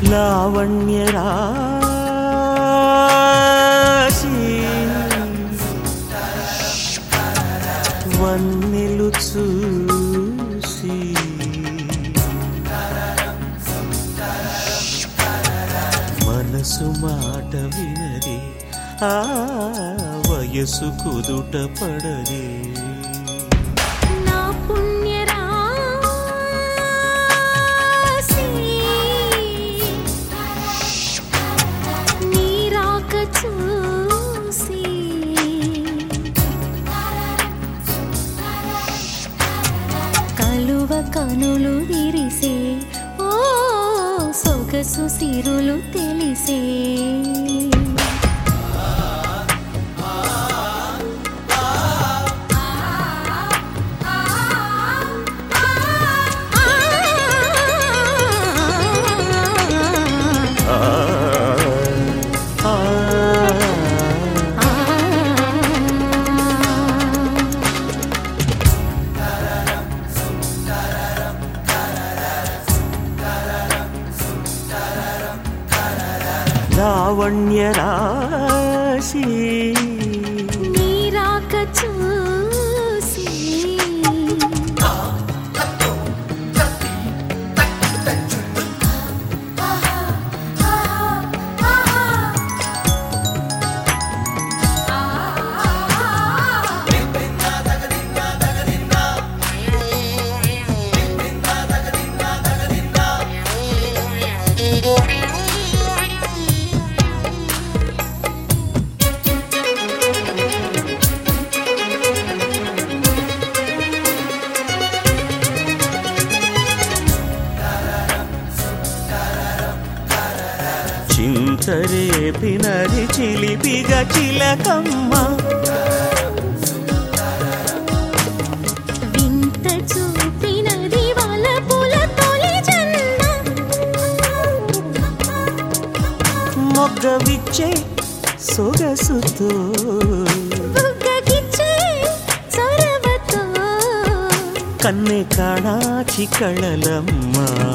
లావణ్య రాశి వన్నెలు చూసి మనసు మాట వినది ఆ వయసు కుదుట పడదే నా పుణ్యరాశి నీ రాక చూసి కలువ కనులు విరిసే ఓ సొగసు సిరులు తెలిసే ఆ, ఆ, లావణ్య రాశి నీ రాక చూసి చింతరేపినది చిలిపిగ చిలకమ్మ వింత చూపినది వలపుల తొలి జన్మ మొగ్గ విచ్చే సొగసుతో బుగ్గగిచ్చే చొరవతో కన్నె కాణాచి కళలమ్మ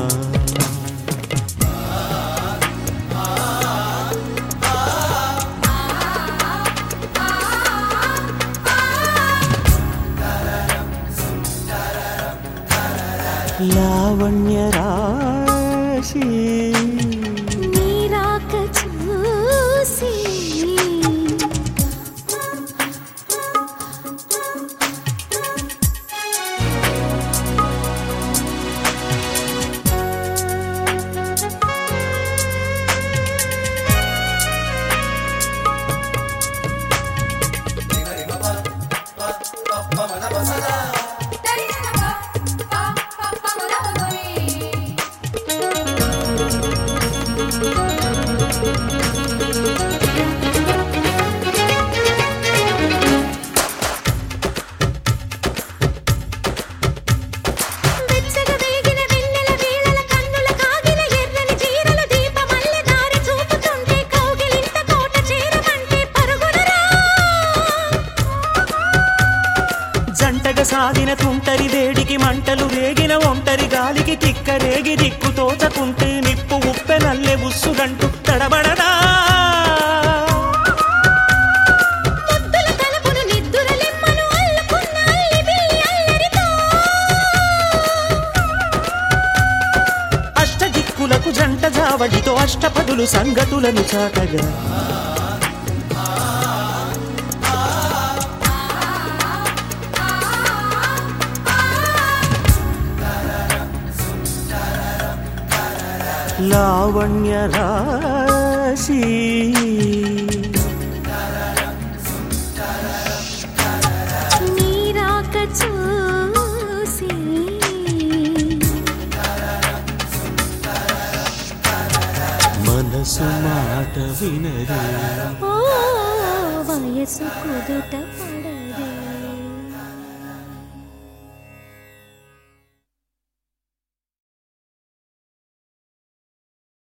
లావణ్య రాశి నీ రాక చూసి వెచ్చగా వేగిన వెన్నెల వేళల కన్నుల కాగిన ఎర్రని చీరల దీపమల్లె దారి చూపుతుంటే కౌగిలింత కోట చేరమంటే పరుగున రా జంటగా సాగిన తుంటరి వేడికి మంటలు రేగిన ఒంటరి గాలికి తిక్క రేగి దిక్కు తోచకుంటే నిప్పు ఉప్పె నల్లె ఉస్సుగంటూ తడబడదా ముద్దుల తలుపును నిద్దురలెమ్మను అల్లుకున్న అల్లి బిల్లి అల్లరితో అష్ట దిక్కులకు జంట జావడితో అష్టపదులు సంగతులను చాటగా లావణ్య రాశి నీ రాక చూసి మనసు మాట వినదే ఓ వయసు కుదుట పడ